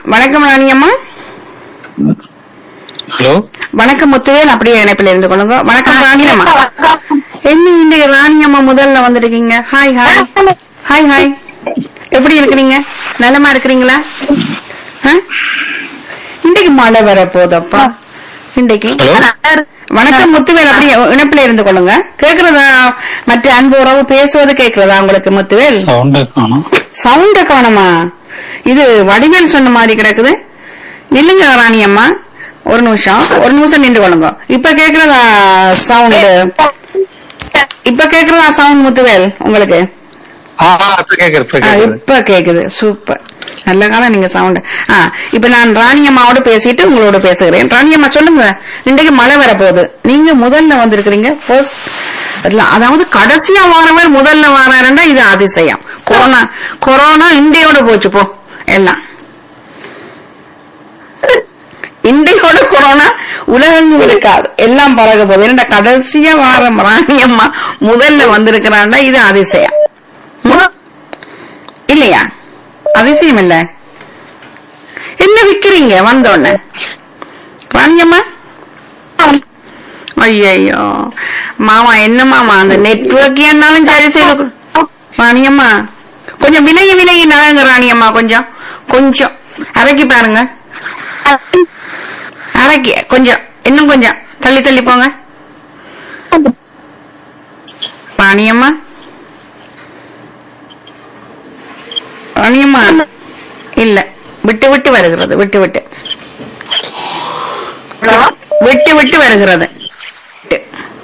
வணக்கம் ராணியம்மா ஹலோ வணக்கம் முத்துவேல் அப்படியே இணைப்பில் இருந்து கொள்ளுங்க வணக்கம் ராணியம்மா என்ன இன்னைக்கு ராணியம்மா முதல்ல வந்திருக்கீங்க ஹாய் ஹாய் ஹாய் ஹாய் எப்படி இருக்கிறீங்க நலமா இருக்கிறீங்களா ஆ? இன்றைக்கு மழை வர போதப்பா இன்றைக்கு ஹலோ வணக்கம் முத்துவேல் அப்படியே இணைப்பில் இருந்து கொள்ளுங்க கேக்குறதா மற்ற அன்பு உறவு பேசுவது கேக்குறதா உங்களுக்கு முத்துவேல் சவுண்டே காணும் சவுண்ட காணுமா இது வடிவேல் சொன்ன மாதிரி கிடக்குது நில்லுங்க ராணி அம்மா ஒரு நிமிஷம் ஒரு நிமிஷம் நின்று கொள்ளுங்க இப்ப கேக்குறதா சவுண்ட் இப்ப கேக்குறதா சவுண்ட் முத்துவேல் உங்களுக்கு ஆ இப்ப கேக்குது இப்ப ஆ, கேக்குது இப்ப கேக்குது சூப்பர் நல்ல காலம் நீங்க சவுண்ட் ஆ இப்ப நான் ராணி அம்மாவோட பேசிட்டு உங்களோட பேசுகிறேன் ராணி அம்மா சொல்லுங்க இன்றைக்கு மழை வரப்போகுது நீங்க முதல்ல வந்திருக்கிறீங்க first- இல்ல, அதாவது கடைசியா வாரவர் முதல்ல வாராருன்னா இது அதிசயம் கொரோனா கொரோனா இந்தியோட போச்சு போ எல்லாம் இந்தியோட கொரோனா உலகெங்கும் இருக்காது எல்லாம் பறக்க போகுது என்னடா கடைசியா வாரம் ராணி அம்மா முதல்ல வந்திருக்கிறான்னா இது அதிசயம் இல்லையா அதிசயம் இல்ல என்ன விக்கிறீங்க வந்தோடனே ராணியம்மா ஐயோ மாமா என்ன மாமா அந்த நெட்வொர்க் என்னாலும் சரி செய்து கொடு. ராணியம்மா கொஞ்சம் விலகி விலகி நகருங்க ராணியம்மா கொஞ்சம் கொஞ்சம் அரைக்கி பாருங்க அரைக்கி கொஞ்சம் இன்னும் கொஞ்சம் தள்ளி தள்ளி போங்க ராணியம்மா ராணியம்மா இல்ல விட்டு விட்டு வருகிறது விட்டு விட்டு விட்டு விட்டு வருகிறது விட்டு.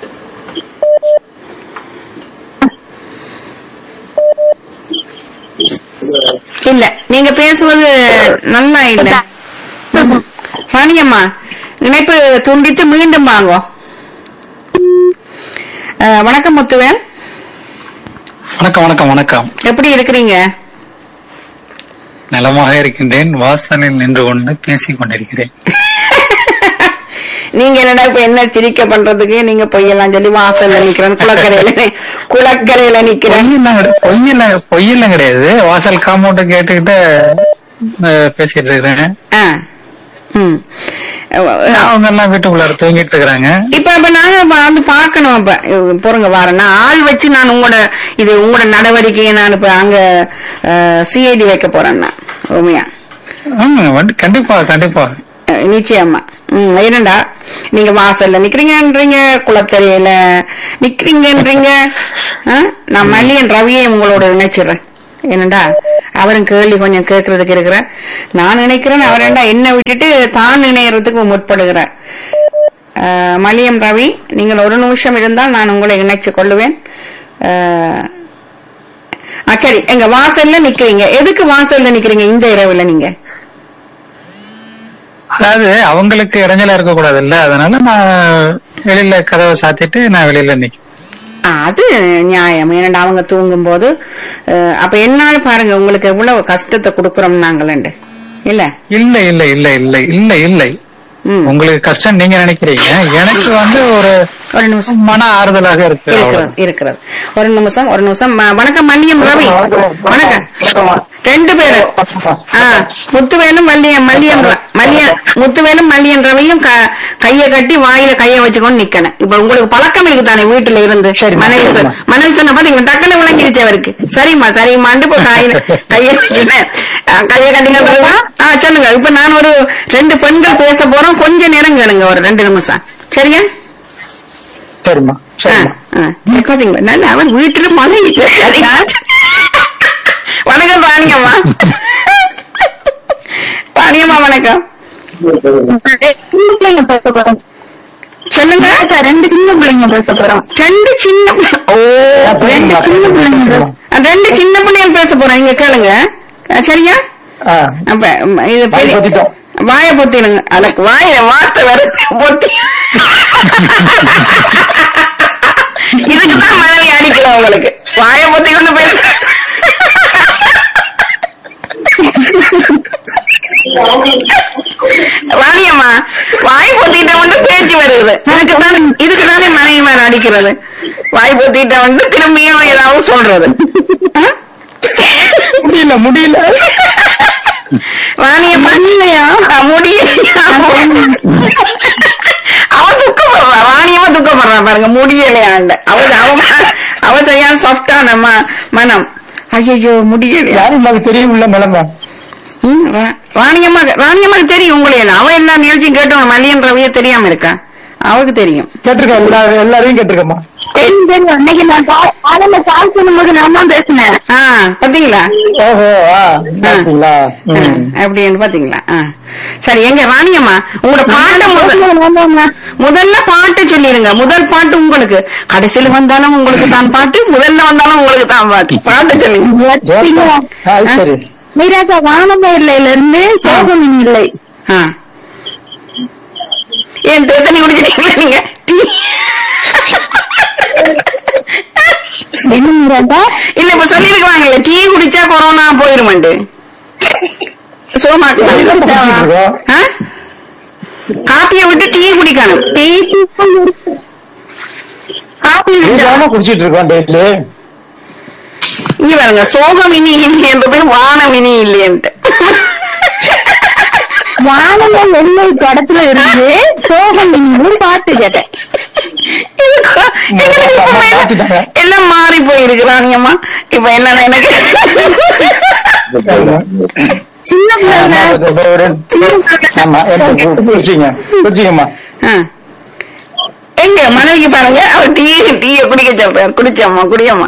இல்ல நீங்க பேசுவது நல்லா இல்ல ராணியம்மா இணைப்பு துண்டித்து மீண்டும் வாங்கோ அஹ், வணக்கம் முத்துவேல் வணக்கம் வணக்கம் வணக்கம் எப்படி இருக்கிறீங்க நலமாக இருக்கின்றேன் வாசலில் நின்று கொண்டு பேசிக் கொண்டிருக்கிறேன் நீங்க என்னடா இப்ப என்ன சிரிக்க பண்றதுக்கு நீங்க பொய்யெல்லாம் சொல்லி வாசல்ல நிக்கிறேன் குளக்கரையில நி- குளக்கரையில நிக்கிறேன் பொய்யெல்லாம் கிடையாது பொய்யெல்லாம் பொய்யெல்லாம் கிடையாது வாசல் காம்பவுண்ட் கேட்டுக்கிட்டு அஹ், பேசிட்டு இருக்கிறேன் ஆ. ம். அவங்க எல்லாம் வீட்டுக்குள்ளார தூங்கிட்டு இருக்கிறாங்க இப்ப இப்ப நாங்க இப்ப வந்து பாக்கணும் இப்ப இது பொறுங்க வாரேன் நான் ஆள் வச்சு நான் உங்களோட இது உங்களோட நடவடிக்கையை நான் இப்ப அங்க சிஐடி வைக்க போறேன் நான் உண்மையா ஆமா, வந்து கண்டிப்பா கண்டிப்பா அஹ், நிச்சயமா ம் என்னடா நீங்க வாசல்ல நிக்கிறீங்கன்றீங்க குளத்தரையில நிக்கிறீங்கன்றீங்க ஆ? நான் மல்லியன் ரவியை உங்களோட இணைச்சிடுறேன் என்னடா அவரும் கேள்வி கொஞ்சம் கேட்கறதுக்கு இருக்கிற நான் நினைக்கிறேன் அவர் ஏன்டா என்ன விட்டுட்டு தான் இணையறதுக்கு முற்படுகிறார் அஹ், மல்லியம் ரவி நீங்கள் ஒரு நிமிஷம் இருந்தால் நான் உங்களை இணைச்சு கொள்ளுவேன் அஹ், ஆ, சரி எங்க வாசல்ல நிக்கிறீங்க எதுக்கு வாசல்ல நிக்கிறீங்க இந்த இரவுல நீங்க அதாவது அவங்களுக்கு இடைஞ்சலா இருக்க கூடாது இல்ல அதனால நான் வெளியில கதவை சாத்திட்டு நான் வெளியில நிக்கிறேன் ஆ, அது நியாயம் ஏன்னா அவங்க தூங்கும் போது அஹ், அப்ப என்னால பாருங்க உங்களுக்கு எவ்வளவு கஷ்டத்தை கொடுக்கறோம் நாங்களண்டு இல்ல இல்ல இல்ல இல்ல இல்ல இல்ல இல்லை ம். உங்களுக்கு கஷ்டம் நீங்க நினைக்கிறீங்க எனக்கு வந்து ஒரு ஒரு நிமிஷம் மன ஆறுதலாக இருக்கு இருக்கிறது அவ்வளவுதான். இருக்கிறது ஒரு நிமிஷம் ஒரு நிமிஷம் ம- வணக்கம் மல்லியம் ரவி வணக்கம் ரெண்டு பேரு ஆ, முத்துவேலும் மல்லியம் மல்லியம் ர- மல்லியம் முத்துவேலும் மல்லியன் ரவியும் க- கைய கட்டி வாயில கைய வச்சுக்கொண்டு நிக்கணும் இப்ப உங்களுக்கு பழக்கம் இருக்கு தானே வீட்டுல இருந்து மனைவி சொன்ன மனைவி சொன்ன பாத்தீங்க டக்குனு விளங்கிருச்சு அவருக்கு சரிம்மா சரிம்மாண்டு இப்ப கையில கைய வச்சுட்டேன் ஆ, கைய கட்டின பிறகு ஆ சொல்லுங்க இப்ப நான் ஒரு ரெண்டு பெண்கள் பேச போறோம் கொஞ்ச நேரம் கேளுங்க ஒரு ரெண்டு நிமிஷம் சரியா சரிம்மா சரிம்மா ஆ, ஆ. பாத்தீங்களா நல்ல அவன் வீட்டுல மனைவி வணக்கம் ராணியம்மா ராணியம்மா வணக்கம் சின்ன பிள்ளைங்க பேச போறோம் சொல்லுங்க ரெண்டு சின்ன பிள்ளைங்க பேச போறோம் ரெண்டு சின்ன பிள்ளை- ஓ ரெண்டு சின்ன பிள்ளைங்க பேச- ஆ, ரெண்டு சின்ன பிள்ளைகள் பேச போறோம் இங்க கேளுங்க ஆ, சரியா அப்ப ம், இது பெரிய- பொத்திட்டோம். வாய பொத்திடுங்க எனக்கு வாய வார்த்தை வருது பொத்தி இதுக்குதான் மனைவி அடிக்கலாம் உங்களுக்கு வாய பொத்தி கொண்டு பேச ராணியம்மா வாய் பொத்திட்ட வந்து பேச்சு வருது இதுக்கு தானே இதுக்கு தானே மனைவி மேல அடிக்கிறது வாய் பொத்திட்ட வந்து திரும்பியும் ஏதாவது சொல்றது ஆ? முடியல முடியல ராணியம்மா இல்லையா முடியலையா அவ துக்கப்படுறா ராணியம்மா துக்கப்படுறா பாருங்க முடியலையாண்ட அவ அவ அவ சரியான சாஃப்டான ம- மனம் ஐயோ முடியலையா யாரும் நமக்கு தெரியும்ல நிலைமை ம், ரா- ராணியம்மா ராணியம்மாக்கு தெரியும் உங்களே அவ எல்லா நிகழ்ச்சியும் கேட்டவங்க மல்லியன் ரவியே தெரியாம இருக்கா அவளுக்கு தெரியும் கேட்டிருக்கேன் எல்லா எல்லாரையும் கேட்டிருக்கேம்மா தெரியும் தெரியும் அன்னைக்கு நான் கா- காலையில கால் பண்ணும்போது நான் தான் பேசினேன் ஆ பாத்தீங்களா ஓஹோ ஆ பாத்தீங்களா ஆ, ம். அப்படின்னு பாத்தீங்களா ஆ. சரி எங்க ராணியம்மா உங்களோட பாட்டை முதல் நான் தாங்க. முதல்ல பாட்டு சொல்லிருங்க முதல் பாட்டு உங்களுக்கு கடைசியில வந்தாலும் உங்களுக்கு தான் பாட்டு முதல்ல வந்தாலும் உங்களுக்கு தான் பாட்டு பாட்டு சொல்லுங்க வச்சீங்க. ஆ, சரி மீராக்கா வானமயிலையில இருந்து சோகமின் இல்லை ஆ. ஏன் தேத்தனி குடிச்சிட்டீங்களா நீங்க டீ? என்ன மீராக்கா இல்ல இப்ப சொல்லிருக்காங்கல்ல டீ குடிச்சா கொரோனா போயிருமாண்டு சோமாக்கு இதுதான் குடிச்சிட்டு இருக்கோம். காப்பியை விட்டு டீ குடிக்கணும் டீ காப்பி இதுதாம்மா குடிச்சிட்டு இருக்கோம் டெய்லி இங்க பாருங்க சோகமினி என்றது வானமினி இல்லையன்ட்டு வானம வெள்ளை படத்துல இருந்து சோகமின் பாட்டு கேட்டேன் இது கொ- எங்களுக்கு இப்ப அம்மா எல்லாம் மாத்திட்டாங்க. எல்லாம் மாறி போயிருக்கிறாங்க அம்மா இப்ப என்ன எனக்கு சின்ன ஆமா, பிள்ளைங்க இது ஒரு- ஆமா எடுத்து கு- குடிச்சிங்க குடிச்சிங்கம்மா ஆ. எங்க மனைவிக்கு பாருங்க அவர் டீ டீய குடிக்க சொல்றாரு குடிச்சம்மா குடியம்மா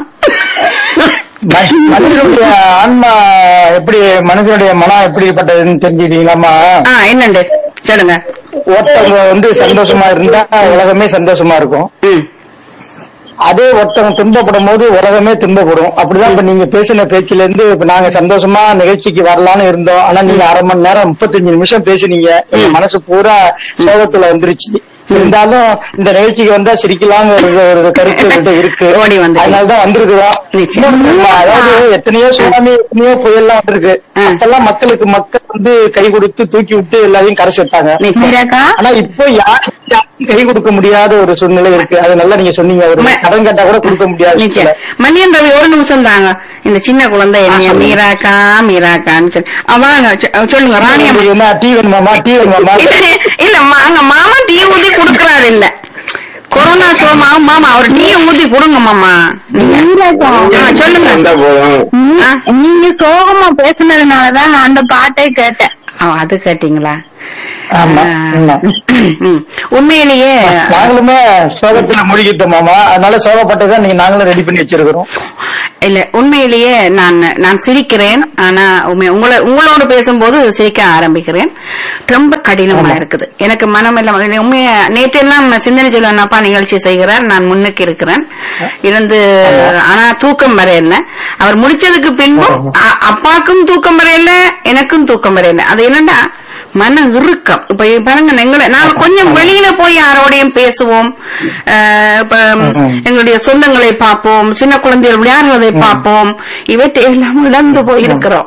ம- மனிதனுடைய ஆன்மா எப்படி மனிதனுடைய மனம் எப்படிப்பட்டதுன்னு தெரிஞ்சுக்கிட்டீங்களாம்மா ஆ என்னண்டு சொல்லுங்க ஒருத்தவங்க வந்து சந்தோஷமா இருந்தா உலகமே சந்தோஷமா இருக்கும் ம் அதே ஒருத்தவங்க துன்பப்படும் போது உலகமே துன்பப்படும் அப்படிதான் இப்ப நீங்க பேசின பேச்சுல இருந்து இப்ப நாங்க சந்தோஷமா நிகழ்ச்சிக்கு வரலாம்னு இருந்தோம் ஆனா நீங்க அரை மணி நேரம் முப்பத்தஞ்சு நிமிஷம் பேசுனீங்க எங்க மனசு பூரா சோகத்துல வந்துருச்சு இருந்தாலும் இந்த நிகழ்ச்சிக்கு வந்தா சிரிக்கலாம்னு ஒரு ஒரு கருத்து என்கிட்ட இருக்கு ஓடி வந்துட்டீங்க. அதனாலதான் வந்திருக்கிறோம் நிச்சயம். இன்னும் அதாவது எத்தனையோ சுனாமி எத்தனையோ புயல்லாம் வந்திருக்கு ஆ. அப்பெல்லாம் மக்களுக்கு மக்கள் வந்து கை கொடுத்து தூக்கி விட்டு எல்லாரையும் கரைச்சு விட்டாங்க நிச்சயம். மீராக்கா ஆனா இப்போ யாரும் யாருக்கும் கை கொடுக்க முடியாத ஒரு சூழ்நிலை இருக்கு அது நல்லா நீங்க சொன்னீங்க ஒரு ம- கடன் கேட்டா கூட கொடுக்க முடியாது நிச்சயம் மல்லியன் ரவி ஒரு நிமிஷம் தாங்க இந்த சின்ன குழந்தை என்னைய சொல்லுங்க. மீராக்கா மீராக்கான்னு சொல்லி ஆ, வாங்க சொ- சொல்லுங்க ராணியம்மா உங்களுக்கு என்ன டீ வேணுமாமா டீ வேணுமாமா இல்ல இல்ல மாங்க மாமா டீ ஊத்தி குடுக்கறாரு இல்ல கொரோனா சோமா மாமா அவர் டீ ஊத்தி கொடுங்க மாமா நீங்க மீராக்கா ஆ, சொல்லுங்க வந்தா போதும் நீ- ஆ. நீங்க சோகமா பேசுனதுனாலதான் நான் அந்த பாட்டை கேட்டேன் ஆ, அது கேட்டீங்களா ஆமா ஆமா. ம். உண்மையிலேயே நாங்களுமே சோகத்துல மூழ்கிட்டோம் மாமா அதனால சோகப்பட்டதான் நீங்க நாங்களும் ரெடி பண்ணி வச்சிருக்கிறோம் இல்ல உண்மையிலேயே நான் நான் சிரிக்கிறேன் ஆனா உண்மை உங்களை உங்களோட பேசும்போது சிரிக்க ஆரம்பிக்கிறேன் ரொம்ப கடினமா ஆமா. இருக்குது. இருக்குது எனக்கு மனம் எல்லாம் உண்மையா நேற்றெல்லாம் சிந்தனை செல்வன் அப்பா நிகழ்ச்சி செய்கிறார் நான் முன்னுக்கு இருக்கிறேன் இருந்து ஆனா தூக்கம் வரையில அவர் முடிச்சதுக்கு பின்பும் ஆமா. அ- அப்பாக்கும் தூக்கம் வரையில எனக்கும் தூக்கம் வரையில அது என்னன்னா மன இறுக்கம் இப்ப பாருங்க எங்களை நாங்க கொஞ்சம் வெளியில போய் யாரோடையும் பேசுவோம் அஹ், இப்ப ம். எங்களுடைய சொந்தங்களை பார்ப்போம் சின்ன குழந்தைகள் விளையாடுவதை பார்ப்போம் இவற்றை எல்லாம் இழந்து போயிருக்கிறோம்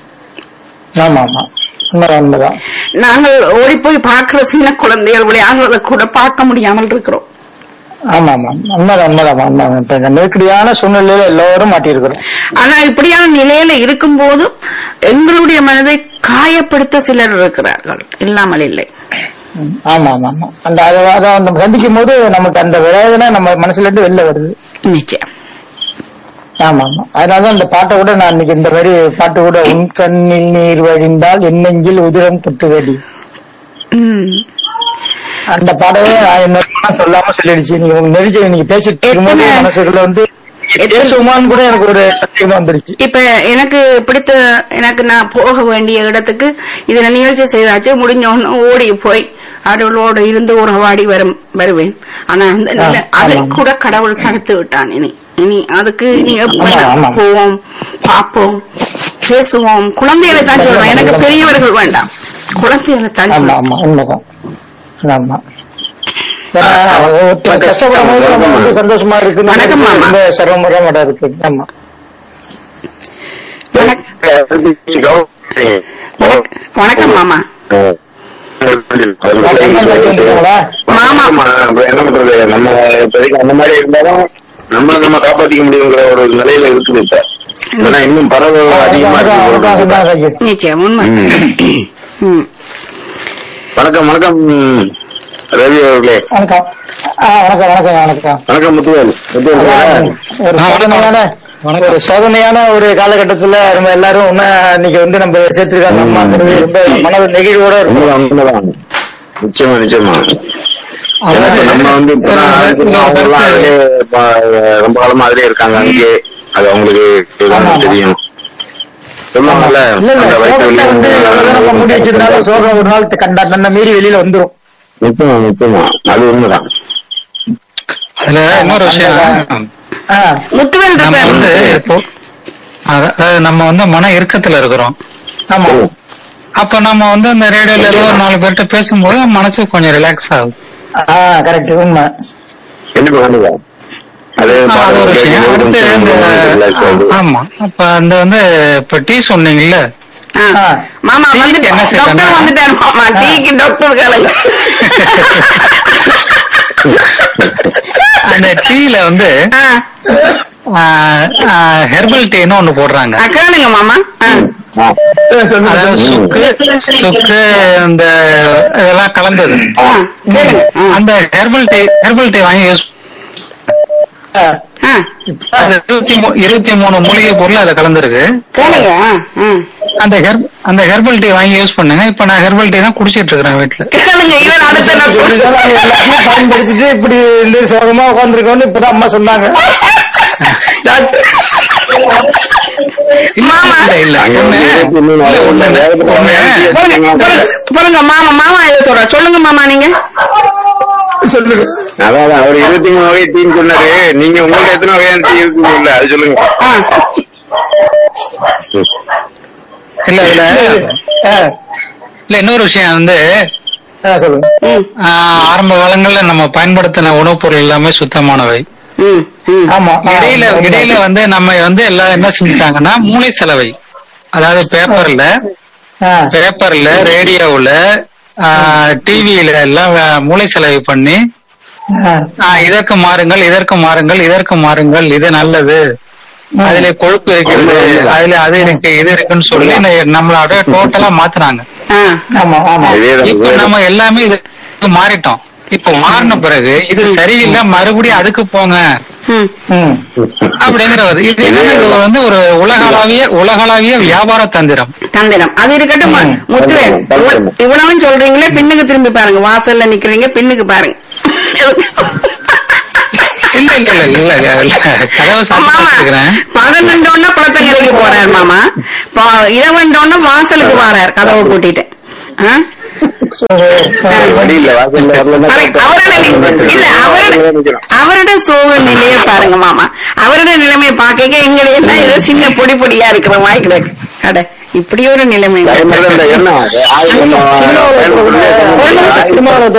ஆமா ஆமா உண்மைதான் உண்மைதான் நாங்கள் ஓடி போய் பார்க்கிற சின்ன குழந்தைகள் விளையாடுறதை கூட பார்க்க முடியாமல் இருக்கிறோம் ஆமா ஆமா உண்மைதான் உண்மைதான் உண்மைதான் இப்ப இந்த நெருக்கடியான சூழ்நிலையில எல்லாரும் மாட்டியிருக்கிறோம் ஆனா இப்படியான நிலையில இருக்கும் போதும் எங்களுடைய மனதை காயப்படுத்த சிலர் இருக்கிறார்கள் இல்லாமல் இல்லை ம், ஆமா ஆமா ஆமா அந்த அதை அதை நம்ம சந்திக்கும் போது நமக்கு அந்த வேதனை நம்ம மனசுல இருந்து வெளில வருது நிச்சயம் ஆமா ஆமா அதனாலதான் இந்த பாட்டை கூட நான் இன்னைக்கு இந்த மாதிரி பாட்டு கூட உன் கண்ணில் நீர் வழிந்தால் என் நெஞ்சில் உதிரம் கொட்டுதடி உம் அந்த பாடவே நான் என்ன சொல்லாம சொல்லிடுச்சு நீங்க உங்க நெரிச்சு நீங்க பேசிட்டு இருக்கும்போது எத்தனை- மனசுக்குள்ள வந்து எத்தனை- பேசுவோமான்னு கூட எனக்கு ஒரு சந்தேகமா வந்துருச்சு இப்ப எனக்கு பிடித்த எனக்கு நான் போக வேண்டிய இடத்துக்கு இதுல நிகழ்ச்சி செய்தாச்சு முடிஞ்ச உடனே ஓடி போய் அவர்களோடு இருந்து உறவாடி வரும் வருவேன் ஆனா அந்த நிலை ஆ, அதை ஆமாம். கூட கடவுள் தடுத்து விட்டான் இனி இனி அதுக்கு நீ எப்ப ஆமா, ஆமா. போவோம் பார்ப்போம் பேசுவோம் குழந்தைகளை தான் சொல்றேன் எனக்கு பெரியவர்கள் வேண்டாம் குழந்தைகளை தான் ஆமா சொல்றேன் ஆமா உண்மைதான் ஆமா ஏன்னா, ஒருத்தர் கஷ்டப்படும் போது நம்ம வந்து சந்தோஷமா இருக்கு வணக்கம், மாமா. ரொம்ப சிரமமா இருக்கு ஆமா வணக்கம். வணக்கம். வணக்கம் மாமா மாமா. மாமா என்ன பண்றது நம்ம இப்போதைக்கு அந்த மாதிரி இருந்தாலும் நம்ம நம்ம காப்பாத்திக்க முடியுங்கிற ஒரு நிலையில இருக்குது இப்ப ஆனா இன்னும் பரவல் அதிகமா இருக்கு நிச்சயம் உண்மை ம். ம். வணக்கம் வணக்கம் ரவி அவர்களே வணக்கம் ஆ, வணக்கம் வணக்கம் வணக்கம் வணக்கம் முத்துவேல் முத்துவேல் சார். ஒரு சோதனையான ஒரு சோதனையான ஒரு காலகட்டத்துல நம்ம எல்லாரும் ஒண்ணா இன்னைக்கு வந்து நம்ம சேர்த்திருக்காங்க அம்மாங்கிறது ரொம்ப மனது நெகிழ்வோட இருக்கும் உண்மைதான், உண்மைதான். நிச்சயமா நிச்சயமா ஏன்னா இப்ப நம்ம வந்து இப்பதான் அவங்க எல்லாம் அதிலே ப- ரொம்ப காலமா அதிலே இருக்காங்க அங்கே அது அவங்களுக்கு எல்லாம் ஆமா. தெரியும் சொல்லுவாங்கல்ல இல்ல இல்ல அந்த வயிற்று சோகத்தை வந்து எவ்வளவு நம்ம மூடி வச்சிருந்தாலும் வலி சோகம் ஒரு நாள் கண்டா தன்னை மீறி வெளியில வந்துரும் நிச்சயமா நிச்சயமா அது உண்மைதான் அதுல இன்னொரு விஷயம் ஆ, முத்துவேல் நம்ம இருப்பார் வந்து இப்போ அத- அதாவது நம்ம வந்து மன இறுக்கத்துல இருக்கிறோம் ஆமா அப்ப நம்ம வந்து அந்த ரேடியோல ஏதோ ஒரு நாலு பேர்கிட்ட பேசும்போது மனசு கொஞ்சம் ரிலாக்ஸ் ஆகும் ஆ கரெக்ட் உண்மை கண்டிப்பா கண்டிப்பா அது ஆ, அது ஒரு விஷயம் பாருங்க, அடுத்து இந்த relax ஆகுது. ஆமா அப்ப அந்த வந்து இப்ப டீ சொன்னீங்கல்ல ஆ. ஆ. மாமா டீக்கு வந்து என்ன செய்யணும்? டாக்டர் வந்துட்டாரு மாமா டீக்கு டாக்டர் காலங்க அந்த டீல வந்து ஹெர்பல் டீன்னு ஒண்ணு போடுறாங்க கேளுங்க மாமா ஆ. ஆ. அதாவது சுக்கு சுக்கு இந்த இதெல்லாம் கலந்தது ஆ, கேளுங்க ஆ. அந்த ஹெர்பல் டீ ஹெர்பல் டீ வாங்கி யூஸ் ஆ, ஆ, அது இருபத்தி மூ- இருபத்தி மூணு மூலிகை பொருள் அதுல கலந்துருக்கு கேளுங்க ஆ, ஆ. அந்த ஹெர்ப் அந்த ஹெர்பல் டீ வாங்கி யூஸ் பண்ணுங்க இப்ப நான் ஹெர்பல் டீ தான் குடிச்சிட்டு இருக்கிறேன் வீட்டுல கேளுங்க இவர் அடுத்த நான் இப்படிதான் நாங்க எல்லாத்தையும் பயன்படுத்திட்டு இப்படி இந்த சோகமா உட்காந்துருக்கோம்னு இப்பதான் அம்மா சொன்னாங்க மாமா இல்ல இல்ல அங்க ஒண்ணு வந்து இருபத்தி மூணு இல்ல, ஒண்ணு வருஷம் வேகத்துல ஒண்ணு சொல்லுங்க, சொல்லுங்க, சொல்லுங்க மாமா மாமா இதை சொல்ற சொல்லுங்க மாமா நீங்க சொல்லுங்க அதான் அவர் இருபத்தி மூணு வகை டீம் சொன்னாரு நீங்க உங்களுக்கு எத்தனை வகையான டீ இருக்குல்ல அது சொல்லுங்க ஆ. இல்ல இல்ல ஆ, இல்ல இன்னொரு விஷயம் வந்து ஆ, சொல்லுங்க ம், ஆஹ், ஆரம்ப காலங்கள்ல நம்ம பயன்படுத்தின உணவுப் பொருள் எல்லாமே சுத்தமானவை ம், ம். ஆமா ஆ, இடையில ஆமா. இடையில வந்து நம்ம வந்து எல்லாம் என்ன செஞ்சுட்டாங்கன்னா மூளை செலவை அதாவது பேப்பர்ல ஆ, பேப்பர்ல ரேடியோவுல டிவியில எல்லாம் வே- மூளை செலவை பண்ணி ஆ, ஆஹ், இதற்கு மாறுங்கள் இதற்கு மாறுங்கள் இதற்கு மாறுங்கள் இது நல்லது அதுல கொழுப்பு இருக்கிறது அதுல அது இருக்கு இது இருக்குன்னு சொல்லி ந- நம்மள அப்படியே டோட்டலா மாத்துனாங்க ஆ. ஆமா ஆமா இதேதான் இப்ப இதேதான். நம்ம எல்லாமே இது மாறிட்டோம் இப்ப மாறின பிறகு இது சரியில்லை மறுபடியும் அதுக்கு போங்க ம். ம் அப்படிங்கிறது இது என்னன்னா இது வந்து ஒரு உலகளாவிய உலகளாவிய வியாபார தந்திரம் தந்திரம் அது இருக்கட்டும் முத்துவேல் இவ்வ- இவ்வளவும் சொல்றீங்களே பின்னுக்கு திரும்பி பாருங்க வாசல்ல நிக்கிறீங்க பின்னுக்கு பாருங்க இல்ல இல்ல இல்ல இல்ல இல்ல கதவை மாமா சாத்திக்கிறேன் பகல் குளத்தங்கரைக்கு போறார் மாமா ப- இரவண்டோன்னு வாசலுக்கு வரார் கதவை பூட்டிட்டு ஆ? வழி இல்ல வாசல்ல வரலன்னா பாருங்க, அவரோட நி- இல்ல அவரோட அவரோட சோக நிலையை பாருங்க மாமா அவரோட நிலைமையை பார்க்க எங்களை எல்லாம் ஏதோ சின்ன பொடி பொடியா இருக்கிற மாதிரி கிடக்கு அட இப்படி ஒரு நிலைமை அதே மாதிரி தான் இந்த எண்ணெய் ஆயில் நம்ம சினிமாவுல பயன்படுத்துறது சினிமாவுல